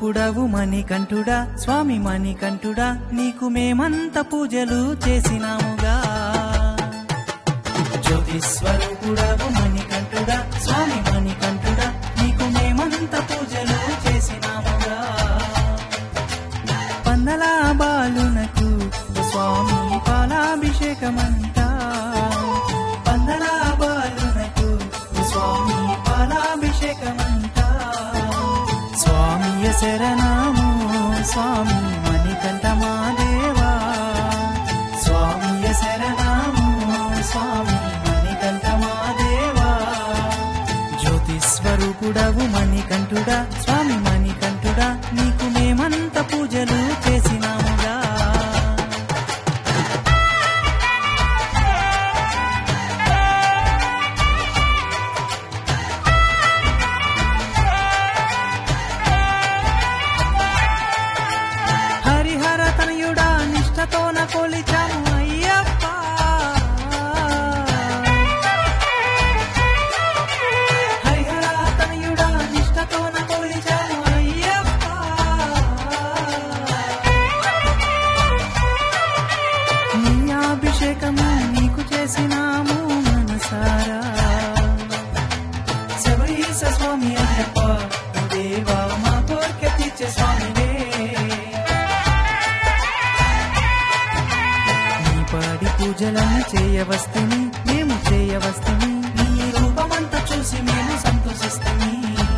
స్వరూపుడవు మణికంఠుడా స్వామి మణికంఠుడా నీకు మేమంత పూజలు చేసినాముగా జ్యోతి స్వరూపుడవు మణికంఠుడా స్వామి మణికంఠుడా నీకు మేమంత పూజలు చేసినాముగా పందల బాలునకు స్వామి పాలాభిషేకమంట పందల బాలునకు స్వామి పాలాభిషేకమంట స్వామియ శరణము స్వామి మణికంఠ మాదేవా స్వామియ శరణము స్వామి మణికంఠ మాదేవా జ్యోతి స్వరూపుడవు మణికంఠుడా స్వామి మణికంఠుడా నీకు మేమంత పూజలు చేసినాముగా హరిహర తనయుడా నిష్టతోన కొలిచాము అయ్యప్ప హరిహర తనయుడా నిష్టతోన కొలిచాము అయ్యప్ప నీ అభిషేకము నీకు చేసినాము మనసారా శబరీశ స్వామి అయ్యప్ప దేవా మా కోరిక తీర్చే స్వామివే నీ పాడి పూజలను చేయవస్తుని మేము చేయవస్తుని నీ రూపమంతా చూసి మేము సంతోషిస్తుని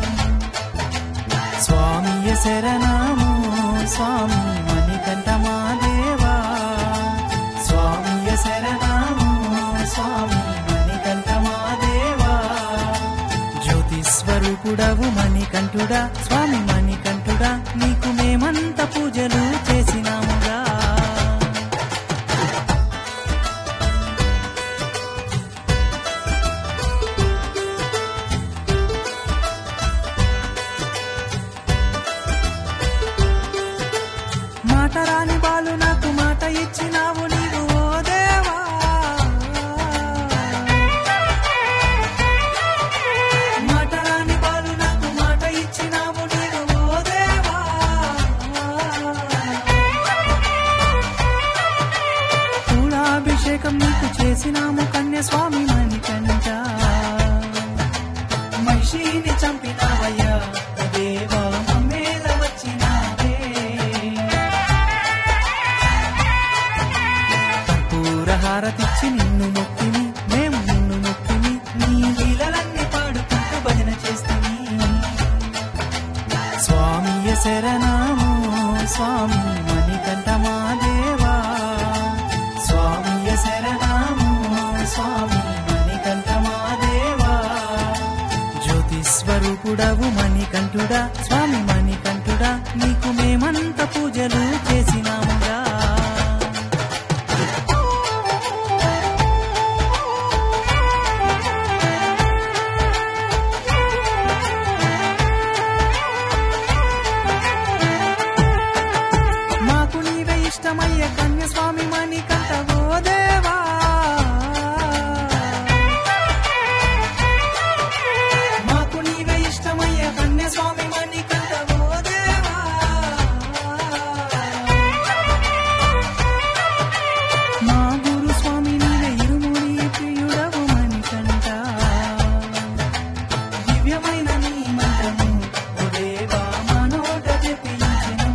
స్వామియ శరణము స్వామి మణికంఠ మాదేవా స్వామియ శరణము స్వామి మణికంఠ మాదేవా జ్యోతి స్వరూపుడవు మణికంఠుడా స్వామి మణికంఠుడా నీకు మేమంత పూజలు చేసినాముగా మాట రాని బాలు నాకు మాట ఇచ్చినావు నీవు ఓ దేవా మాట రాని బాలు నాకు మాట ఇచ్చినావు నీవు ఓ దేవా పూలాభిషేకం నీకు చేసినాము కన్యస్వామి మణికంఠ మహిషిని చంపినావయ్యా దేవా మమ్మేల వచ్చినావే పూరహారతిచ్చి నిన్ను మొక్కిని మేము నిన్ను మొక్కిని నీ లీలలన్నీ పాడుకుంటూ భజన చేస్తుంది స్వామియ శరణము స్వామి మణికంఠ మాదేవా స్వామియ శరణము స్వామి మణికంఠ మాదేవా జ్యోతి స్వరూపుడవు మణికంఠుడా స్వామి మణికంఠుడా నీకు మేమంత పూజలు చేసినాముగా మాకు నీవే ఇష్టమయ్యే కన్యస్వామి మణికంఠ ఓ దేవా మాకు నీవే ఇష్టమయ్యే కన్యస్వామి మణికంఠ ఓ దేవా మా గురు స్వామి నీవే ఇరుముడి ప్రియుడవు మణికంఠ దివ్యమైన నీ మంత్రము ఓ దేవా మా నోట జపించెను.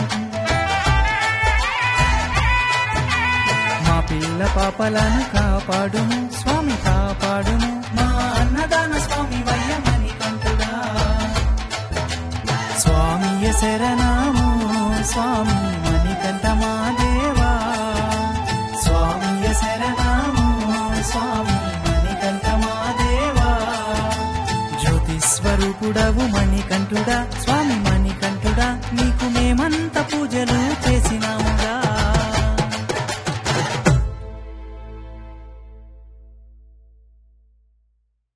మా పిల్ల పాపలను కాపాడుము స్వామి కాపాడుము మా అన్నదాన స్వామి వయ్యమని కంటుడా స్వామియ శరణము స్వామి మణికంఠ మాదేవా స్వామియ శరణము స్వామి మణికంఠ మాదేవా జ్యోతి స్వరూపుడవు మణికంఠుడా